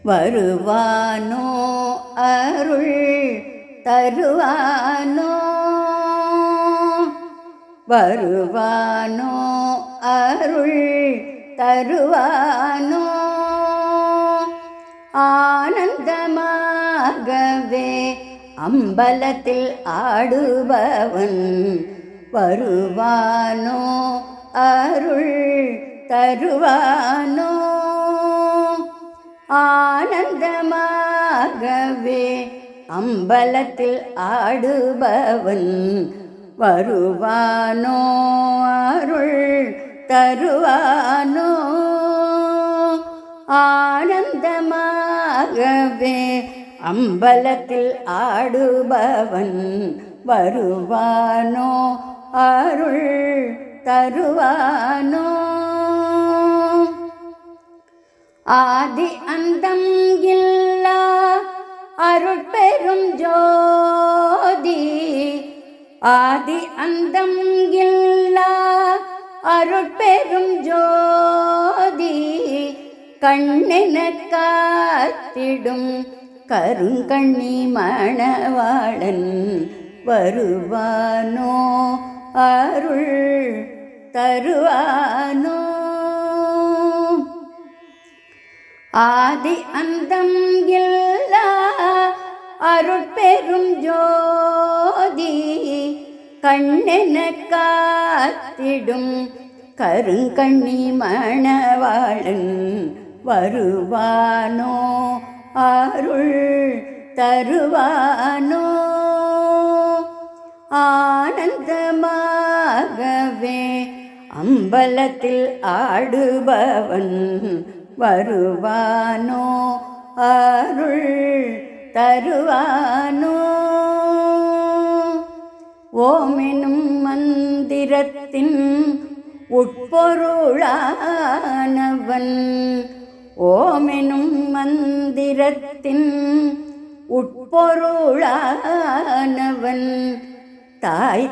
வருவானோ அருள் தருவானோ வருவானோ அருள் தருவானோ ஆனந்தமாகவே அம்பலத்தில் ஆடுபவன் வருவானோ அருள் தருவானோ ஆனந்தமாகவே அம்பலத்தில் ஆடுபவன் வருவானோ அருள் தருவானோ ஆனந்தமாகவே அம்பலத்தில் ஆடுபவன் வருவானோ அருள் தருவானோ ஆதி அந்தம் இல்லா அருட்பெரும் ஜோதி ஆதி அந்தம் இல்லா அருட்பெரும் ஜோதி கண்ணென காத்திடும் கருங்கண்ணி மணவாளன் வருவானோ அருள் தருவானோ ஆதி அந்தம் இல்லா அருட்பெரும் ஜோதி கண்ணென காத்திடும் கருங்கண்ணி மணவாளன் வருவானோ அருள் தருவானோ ஆனந்தமாகவே அம்பலத்தில் ஆடுபவன் வருவானோ அருள் தருவானோ ஓமெனும் மந்திரத்தின் உட்பொருளானவன் ஓமெனும் மந்திரத்தின் உட்பொருளானவன் தாய்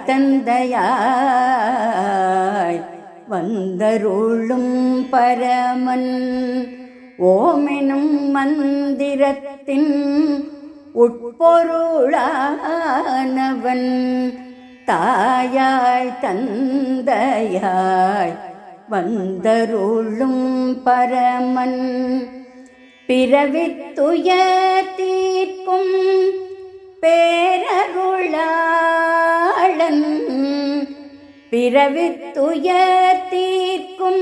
தந்தையாய் வந்தருளும் பரமன் ஓமெனும் மந்திரத்தின் உட்பொருளானவன் தாயாய் தந்தையாய் வந்தருளும் பரமன் பிறவித்துயர் தீர்க்கும் பேரருளாளன் பிறவித்துயர் தீர்க்கும்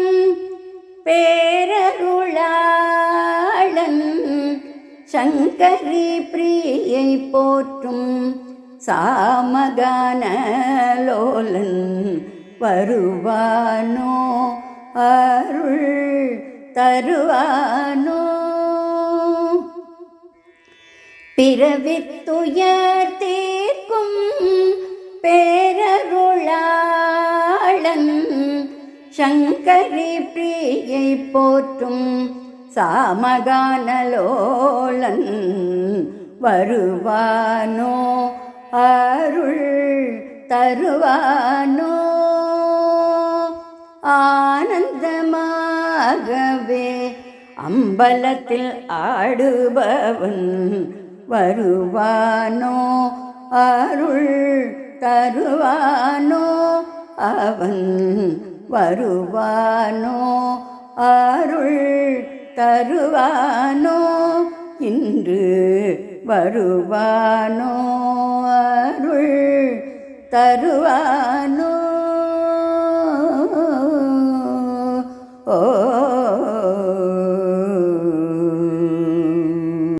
பேரருளாளன் சங்கரி பிரியை போற்றும் சாமகான லோலன் வருவானோ அருள் தருவானோ பிறவித்துயர் தீர்க்கும் பேரருளாளன் சங்கரி பிரியை போற்றும் சாமகானலோலன் வருவானோ அருள் தருவானோ ஆனந்தமாகவே அம்பலத்தில் ஆடுபவன் வருவானோ அருள் தருவானோ அவன் வருவானோ அருள் தருவானோ இன்று வருவானோ அருள் தருவானோ ஓ